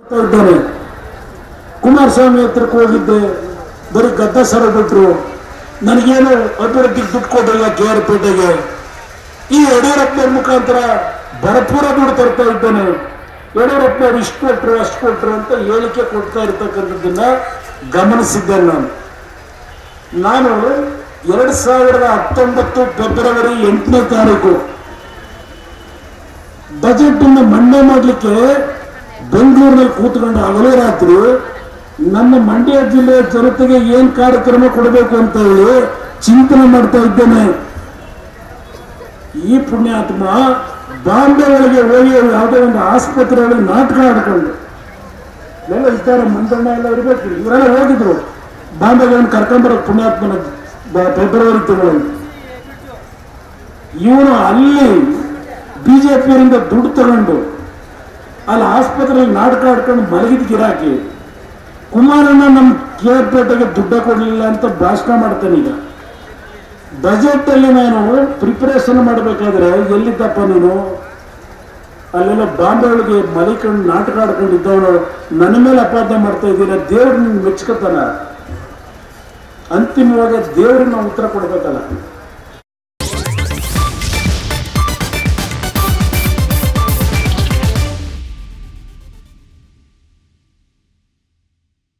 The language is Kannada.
ಇದ್ದಾನೆ ಕುಮಾರಸ್ವಾಮಿ ಹತ್ರಕ್ಕೆ ಹೋಗಿದ್ದೆ ಬರೀ ಗದ್ದ ಸರ ಬಿಟ್ರು ನನಗೇನು ಅಭಿವೃದ್ಧಿಗೆ ದುಡ್ಡು ಕೊಟ್ಟಿಲ್ಲ ಕೆ ಆರ್ ಪೇಟೆಗೆ ಈ ಯಡಿಯೂರಪ್ಪನವ್ರ ಮುಖಾಂತರ ಭರಪೂರ ದುಡ್ಡು ತರ್ತಾ ಇದ್ದಾನೆ ಯಡಿಯೂರಪ್ಪನವ್ರು ಇಷ್ಟು ಕೊಟ್ರು ಅಷ್ಟು ಕೊಟ್ರು ಅಂತ ಹೇಳಿಕೆ ಕೊಡ್ತಾ ಇರ್ತಕ್ಕಂಥದ್ದನ್ನ ಗಮನಿಸಿದ್ದೇನೆ ನಾನು ನಾನು ಎರಡ್ ಸಾವಿರದ ಹತ್ತೊಂಬತ್ತು ಫೆಬ್ರವರಿ ಎಂಟನೇ ತಾರೀಕು ಬಜೆಟ್ ಅನ್ನು ಮಂಡನೆ ಮಾಡಲಿಕ್ಕೆ ಬೆಂಗಳೂರಿನಲ್ಲಿ ಕೂತ್ಕೊಂಡು ಹಗಲು ರಾತ್ರಿ ನನ್ನ ಮಂಡ್ಯ ಜಿಲ್ಲೆಯ ಜನತೆಗೆ ಏನ್ ಕಾರ್ಯಕ್ರಮ ಕೊಡಬೇಕು ಅಂತ ಹೇಳಿ ಚಿಂತನೆ ಮಾಡ್ತಾ ಇದ್ದೇನೆ ಈ ಪುಣ್ಯಾತ್ಮ ಬಾಂಬೆ ಒಳಗೆ ಹೋಗಿ ಯಾವುದೋ ಒಂದು ಆಸ್ಪತ್ರೆಯಲ್ಲಿ ನಾಟಕ ಆಡ್ಕೊಂಡು ಎಲ್ಲ ಇದ್ದಾರೆ ಮಂದಣ್ಣ ಎಲ್ಲ ಇರಬೇಕು ಇವರೆಲ್ಲ ಹೋಗಿದ್ರು ಬಾಂಬೆಗೆ ಒಂದು ಕರ್ಕೊಂಡ್ಬರೋದು ಪುಣ್ಯಾತ್ಮನ ಬ- ಫೆಬ್ರವರಿ ತಿಂಗಳಲ್ಲಿ ಇವನು ಅಲ್ಲಿ ಬಿಜೆಪಿಯವರಿಂದ ದುಡ್ಡು ತಗೊಂಡು ಅಲ್ಲಿ ಆಸ್ಪತ್ರೆಯಲ್ಲಿ ನಾಟಕ ಆಡ್ಕೊಂಡು ಮಲಗಿದ ಗಿರಾಕಿ ಕುಮಾರಣ್ಣ ನಮ್ಮ ಕೇರ್ಪೇಟೆಗೆ ದುಡ್ಡ ಕೊಡಲಿಲ್ಲ ಅಂತ ಭಾಷಣ ಮಾಡ್ತಾನೆ ಈಗ ಬಜೆಟ್ ಅಲ್ಲಿ ನಾನು ಪ್ರಿಪರೇಷನ್ ಮಾಡಬೇಕಾದ್ರೆ ಎಲ್ಲಿದ್ದಪ್ಪ ನೀನು ಅಲ್ಲೆಲ್ಲ ಬಾಂಬೆ ಒಳಗೆ ಮಲಿಕೊಂಡು ನಾಟಕ ಆಡ್ಕೊಂಡಿದ್ದವನು ನನ್ನ ಮೇಲೆ ಅಪಾರ್ಥ ಮಾಡ್ತಾ ಇದ್ದೀರ ದೇವ್ರ ಮೆಚ್ಕೋತಾನ ಅಂತಿಮವಾಗಿ ದೇವ್ರಿಗೆ ನಾವು ಉತ್ತರ ಕೊಡ್ಬೇಕಲ್ಲ